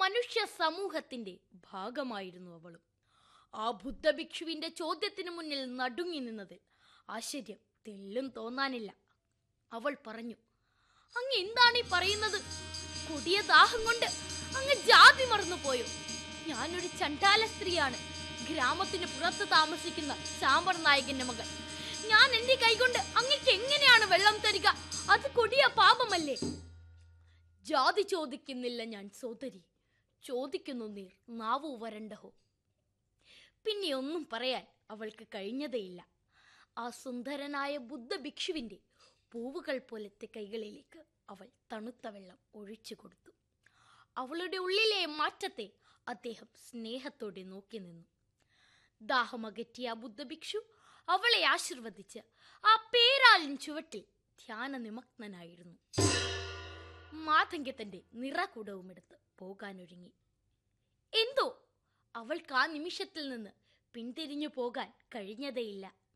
മനുഷ്യ സമൂഹത്തിന്റെ ഭാഗമായിരുന്നു അവളും ആ ബുദ്ധഭിക്ഷുവിന്റെ ചോദ്യത്തിനു മുന്നിൽ നടുങ്ങി നിന്നതിൽ ആശ്ചര്യം തെല്ലും തോന്നാനില്ല അവൾ പറഞ്ഞു അങ്ങ് എന്താണ് ഈ പറയുന്നത് കൊടിയ ദാഹം കൊണ്ട് അങ്ങ് ജാതി മറന്നുപോയോ ഞാനൊരു ചണ്ടാല സ്ത്രീയാണ് ഗ്രാമത്തിന് പുറത്ത് താമസിക്കുന്ന ചാമ്പർ നായകന്റെ മകൾ ഞാൻ എന്റെ കൈകൊണ്ട് അങ്ങക്ക് എങ്ങനെയാണ് വെള്ളം തരിക അത് കൊടിയ പാപമല്ലേ ജാതി ചോദിക്കുന്നില്ല ഞാൻ സോദരി ചോദിക്കുന്നു നീർ നാവു വരണ്ടഹോ പിന്നെ ഒന്നും പറയാൻ അവൾക്ക് കഴിഞ്ഞതേയില്ല ആ സുന്ദരനായ ബുദ്ധഭിക്ഷുവിന്റെ പൂവുകൾ പോലത്തെ കൈകളിലേക്ക് അവൾ തണുത്ത വെള്ളം ഒഴിച്ചു കൊടുത്തു അവളുടെ ഉള്ളിലെ മാറ്റത്തെ അദ്ദേഹം സ്നേഹത്തോടെ നോക്കി നിന്നു ദാഹമകറ്റിയ ആ ബുദ്ധഭിക്ഷു അവളെ ആശീർവദിച്ച് ആ പേരാലിൻ ചുവട്ടിൽ ധ്യാന നിമഗ്നനായിരുന്നു മാതങ്കത്തിന്റെ നിറകുടവുമെടുത്ത് പോകാനൊരുങ്ങി എന്തോ അവൾക്ക് ആ നിമിഷത്തിൽ നിന്ന് പിന്തിരിഞ്ഞു പോകാൻ കഴിഞ്ഞതേയില്ല